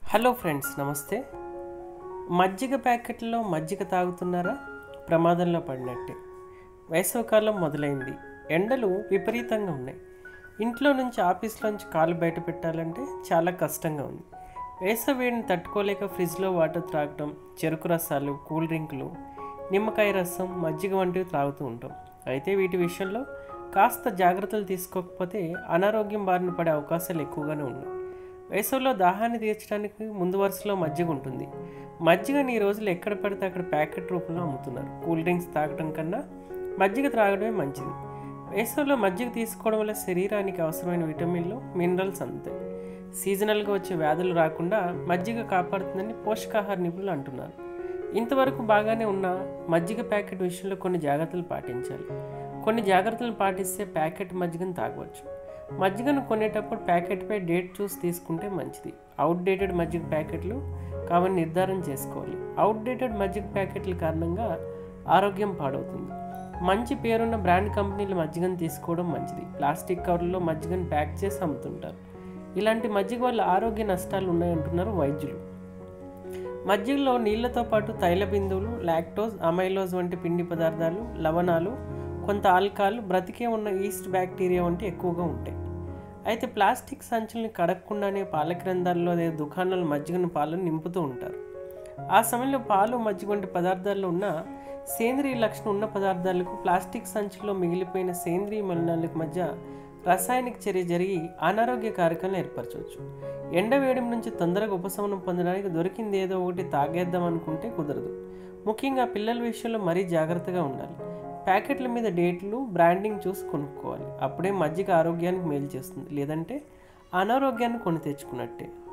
hello friends నమస్తే మజ్జిగ ప్యాకెట్లో మజ్జిగ తాగుతున్నారా ప్రమాదంలో పడినట్టే వేసవికాలం మొదలైంది ఎండలు విపరీతంగా ఉన్నాయి ఇంట్లో నుంచి ఆఫీస్లోంచి కాలు బయట పెట్టాలంటే చాలా కష్టంగా ఉంది వేసవి వేడిని తట్టుకోలేక ఫ్రిడ్జ్లో వాటర్ త్రాగటం చెరుకు రసాలు కూల్ డ్రింకులు నిమ్మకాయ రసం మజ్జిగ వంటివి త్రాగుతూ ఉంటాం అయితే వీటి విషయంలో కాస్త జాగ్రత్తలు తీసుకోకపోతే అనారోగ్యం బారిన పడే అవకాశాలు ఎక్కువగానే ఉన్నాయి వేసవిలో దాహాన్ని తీర్చడానికి ముందు వరుసలో మజ్జిగ ఉంటుంది మజ్జిగని ఈ రోజులు ఎక్కడ పడితే అక్కడ ప్యాకెట్ రూపంలో అమ్ముతున్నారు కూల్ డ్రింక్స్ తాగడం కన్నా మజ్జిగ త్రాగడమే మంచిది వేసవిలో మజ్జిగ తీసుకోవడం వల్ల శరీరానికి అవసరమైన విటమిన్లు మినరల్స్ అందుతాయి సీజనల్గా వచ్చే వ్యాధులు రాకుండా మజ్జిగ కాపాడుతుందని పోషకాహార నిపుణులు అంటున్నారు ఇంతవరకు బాగానే ఉన్న మజ్జిగ ప్యాకెట్ విషయంలో కొన్ని జాగ్రత్తలు పాటించాలి కొన్ని జాగ్రత్తలు పాటిస్తే ప్యాకెట్ మజ్జిగను తాగవచ్చు మజ్జిగను కొనేటప్పుడు ప్యాకెట్పై డేట్ చూసి తీసుకుంటే మంచిది అవుట్డేటెడ్ మజ్జిగ ప్యాకెట్లు కావని నిర్ధారణ చేసుకోవాలి అవుట్డేటెడ్ మజ్జిగ ప్యాకెట్ల కారణంగా ఆరోగ్యం పాడవుతుంది మంచి పేరున్న బ్రాండ్ కంపెనీల మజ్జిగను తీసుకోవడం మంచిది ప్లాస్టిక్ కవర్లలో మజ్జిగను ప్యాక్ చేసి అమ్ముతుంటారు ఇలాంటి మజ్జిగ వల్ల ఆరోగ్య నష్టాలు ఉన్నాయంటున్నారు వైద్యులు మజ్జిగలో నీళ్లతో పాటు తైల బిందువులు లాక్టోజ్ అమైలోజ్ వంటి పిండి పదార్థాలు లవణాలు కొంత ఆల్కహాల్ బ్రతికే ఉన్న ఈస్ట్ బ్యాక్టీరియా వంటి ఎక్కువగా ఉంటాయి అయితే ప్లాస్టిక్ సంచుల్ని కడగకుండానే పాల గ్రంథాల్లో లేదా దుకాణాలు మజ్జిగను పాలను నింపుతూ ఉంటారు ఆ సమయంలో పాలు మజ్జిగ వంటి పదార్థాల్లో ఉన్న సేంద్రియ లక్షణం ఉన్న పదార్థాలకు ప్లాస్టిక్ సంచుల్లో మిగిలిపోయిన సేంద్రియ మలినాలకు మధ్య రసాయనిక చర్య జరిగి అనారోగ్య కారకాలను ఏర్పరచవచ్చు ఎండ వేడి నుంచి తొందరగా ఉపశమనం పొందడానికి దొరికింది ఏదో ఒకటి తాగేద్దాం అనుకుంటే కుదరదు ముఖ్యంగా పిల్లల విషయంలో మరీ జాగ్రత్తగా ఉండాలి ప్యాకెట్ల మీద డేట్లు బ్రాండింగ్ చూసి కొనుక్కోవాలి అప్పుడే మజ్జిగ ఆరోగ్యానికి మేలు చేస్తుంది లేదంటే అనారోగ్యాన్ని కొని తెచ్చుకున్నట్టే